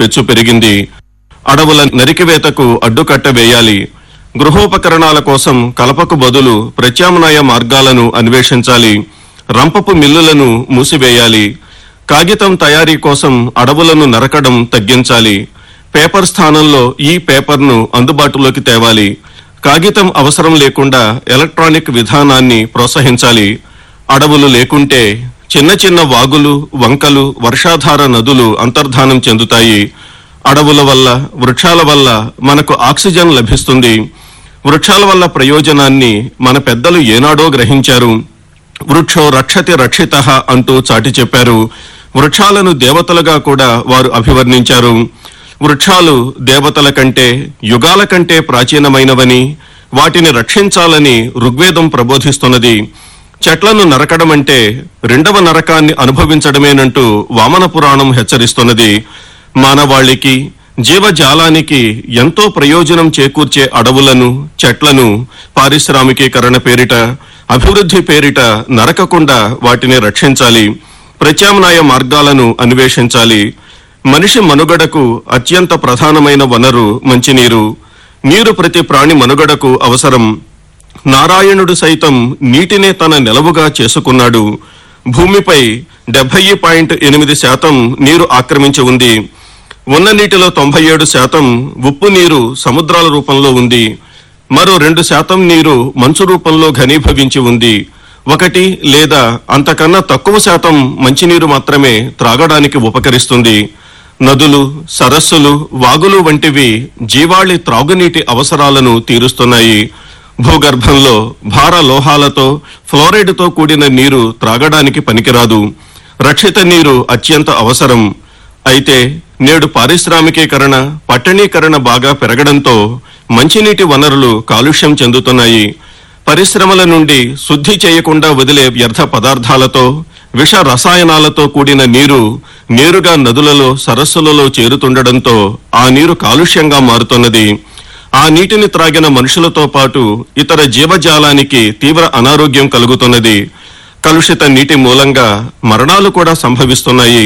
పెచ్చు పెరిగింది అడవుల నరికివేతకు అడ్డుకట్ట వేయాలి గృహోపకరణాల కోసం కలపకు బదులు ప్రత్యామ్నాయ మార్గాలను అన్వేషించాలి రంపపు మిల్లులను మూసివేయాలి కాగితం తయారీ కోసం అడవులను నరకడం తగ్గించాలి పేపర్ స్థానంలో ఈ పేపర్ను అందుబాటులోకి తేవాలి కాగితం అవసరం లేకుండా ఎలక్ట్రానిక్ విధానాన్ని ప్రోత్సహించాలి అడవులు లేకుంటే చిన్న చిన్న వాగులు వంకలు వర్షాధార నదులు అంతర్ధానం చెందుతాయి అడవుల వల్ల వృక్షాల వల్ల మనకు ఆక్సిజన్ లభిస్తుంది వృక్షాల వల్ల ప్రయోజనాన్ని మన పెద్దలు ఏనాడో గ్రహించారు వృక్షో రక్షతి రక్షిత అంటూ చాటి చెప్పారు వృక్షాలను దేవతలుగా కూడా వారు అభివర్ణించారు వృక్షాలు దేవతల కంటే యుగాల కంటే ప్రాచీనమైనవని వాటిని రక్షించాలని ఋగ్వేదం ప్రబోధిస్తున్నది చెట్లను నరకడం అంటే రెండవ నరకాన్ని అనుభవించడమేనంటూ వామన పురాణం హెచ్చరిస్తున్నది మానవాళికి జీవజాలానికి ఎంతో ప్రయోజనం చేకూర్చే అడవులను చెట్లను పారిశ్రామికీకరణ పేరిట అభివృద్ధి పేరిట నరకకుండా వాటిని రక్షించాలి ప్రత్యామ్నాయ మార్గాలను అన్వేషించాలి మనిషి మనుగడకు అత్యంత ప్రధానమైన వనరు మంచినీరు నీరు ప్రతి ప్రాణి మనుగడకు అవసరం నారాయణుడు సైతం నీటినే తన నిలవుగా చేసుకున్నాడు భూమిపై డెబ్బై పాయింట్ ఎనిమిది శాతం నీరు ఆక్రమించి ఉంది ఉన్న నీటిలో తొంభై ఏడు శాతం ఉప్పు నీరు సముద్రాల రూపంలో ఉంది మరో రెండు శాతం నీరు మంచు రూపంలో ఘనీభవించి ఉంది ఒకటి లేదా అంతకన్నా తక్కువ శాతం మంచినీరు మాత్రమే త్రాగడానికి ఉపకరిస్తుంది నదులు సరస్సులు వాగులు వంటివి జీవాళి త్రాగునీటి అవసరాలను తీరుస్తున్నాయి భూగర్భంలో భార లోహాలతో ఫ్లోరైడ్తో కూడిన నీరు త్రాగడానికి పనికిరాదు రక్షిత నీరు అత్యంత అవసరం అయితే నేడు పారిశ్రామికీకరణ పట్టణీకరణ బాగా పెరగడంతో మంచినీటి వనరులు కాలుష్యం చెందుతున్నాయి పరిశ్రమల నుండి శుద్ధి చేయకుండా వదిలే వ్యర్థ పదార్థాలతో విష రసాయనాలతో కూడిన నీరు నేరుగా నదులలో సరస్సులలో చేరుతుండడంతో ఆ నీరు కాలుష్యంగా మారుతున్నది ఆ నీటిని త్రాగిన మనుషులతో పాటు ఇతర జీవజాలానికి తీవ్ర అనారోగ్యం కలుగుతున్నది కలుషిత నీటి మూలంగా మరణాలు కూడా సంభవిస్తున్నాయి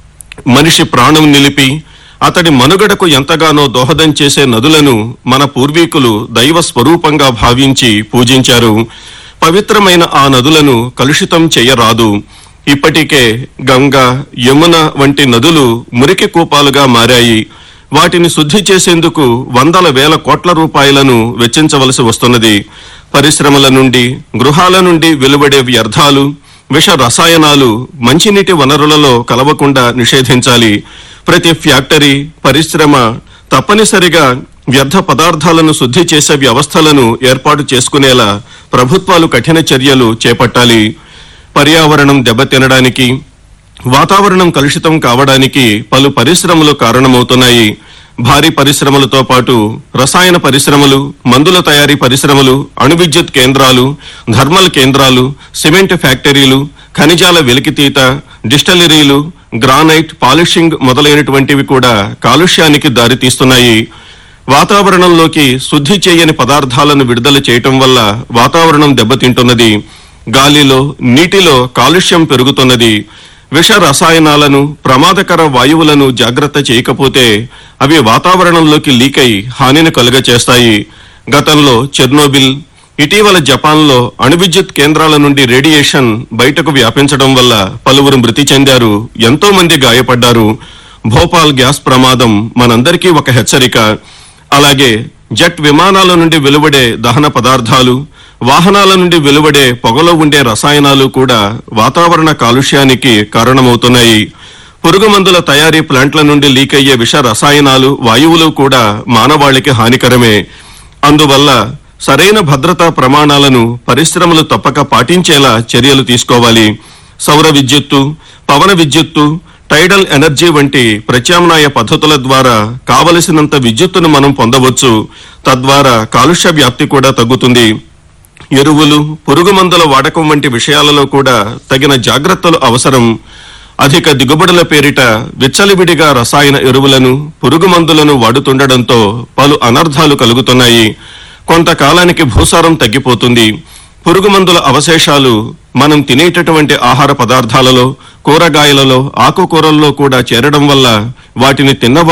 మనిషి ప్రాణం నిలిపి అతడి మనుగడకు ఎంతగానో దోహదం చేసే నదులను మన పూర్వీకులు దైవ స్వరూపంగా భావించి పూజించారు పవిత్రమైన ఆ నదులను కలుషితం చేయరాదు ఇప్పటికే గంగా యమున వంటి నదులు మురికి కూపాలుగా మారాయి వాటిని శుద్ధి చేసేందుకు వందల వేల కోట్ల రూపాయలను వెచ్చించవలసి వస్తున్నది పరిశ్రమల నుండి గృహాల నుండి వెలువడే వ్యర్థాలు విష రసాయనాలు మంచినీటి వనరులలో కలవకుండా నిషేధించాలి ప్రతి ఫ్యాక్టరీ పరిశ్రమ తప్పనిసరిగా వ్యర్థ పదార్థాలను శుద్ధి చేసే వ్యవస్థలను ఏర్పాటు చేసుకునేలా ప్రభుత్వాలు కఠిన చర్యలు చేపట్టాలి పర్యావరణం దెబ్బతినడానికి వాతావరణం కలుషితం కావడానికి పలు పరిశ్రమలు కారణమవుతున్నాయి భారీ పరిశ్రమలతో పాటు రసాయన పరిశ్రమలు మందుల తయారీ పరిశ్రమలు అణు విద్యుత్ కేంద్రాలు థర్మల్ కేంద్రాలు సిమెంట్ ఫ్యాక్టరీలు ఖనిజాల వెలికితీత డిస్టలరీలు గ్రానైట్ పాలిషింగ్ మొదలైనటువంటివి కూడా కాలుష్యానికి దారితీస్తున్నాయి వాతావరణంలోకి శుద్ధి చేయని పదార్థాలను విడుదల చేయటం వల్ల వాతావరణం దెబ్బతింటున్నది గాలిలో నీటిలో కాలుష్యం పెరుగుతున్నది విష రసాయనాలను ప్రమాదకర వాయువులను జాగ్రత్త చేయకపోతే అవి వాతావరణంలోకి లీకై హానిని కలుగచేస్తాయి గతంలో చెర్నోబిల్ ఇటీవల జపాన్లో అణు విద్యుత్ కేంద్రాల నుండి రేడియేషన్ బయటకు వ్యాపించడం వల్ల పలువురు మృతి చెందారు ఎంతో మంది గాయపడ్డారు భోపాల్ గ్యాస్ ప్రమాదం మనందరికీ ఒక హెచ్చరిక అలాగే జెట్ విమానాల నుండి వెలువడే దహన పదార్థాలు వాహనాల నుండి వెలువడే పొగలో ఉండే రసాయనాలు కూడా వాతావరణ కాలుష్యానికి కారణమవుతున్నాయి పురుగు మందుల తయారీ ప్లాంట్ల నుండి లీక్ అయ్యే విష రసాయనాలు వాయువులు కూడా మానవాళికి హానికరమే అందువల్ల సరైన భద్రతా ప్రమాణాలను పరిశ్రమలు తప్పక పాటించేలా చర్యలు తీసుకోవాలి సౌర విద్యుత్తు పవన విద్యుత్తు టైడల్ ఎనర్జీ వంటి ప్రత్యామ్నాయ పద్ధతుల ద్వారా కావలసినంత విద్యుత్తును మనం పొందవచ్చు తద్వారా కాలుష్య వ్యాప్తి కూడా తగ్గుతుంది ఎరువులు పురుగు మందుల వాడకం వంటి విషయాలలో కూడా తగిన జాగ్రత్తలు అవసరం అధిక దిగుబడుల పేరిట విచ్చలివిడిగా రసాయన ఎరువులను పురుగు మందులను వాడుతుండడంతో పలు అనర్థాలు కలుగుతున్నాయి కొంతకాలానికి భూసారం తగ్గిపోతుంది పురుగు మందుల అవశేషాలు మనం తినేటటువంటి ఆహార పదార్థాలలో కూరగాయలలో ఆకుకూరల్లో కూడా చేరడం వల్ల వాటిని తిన్న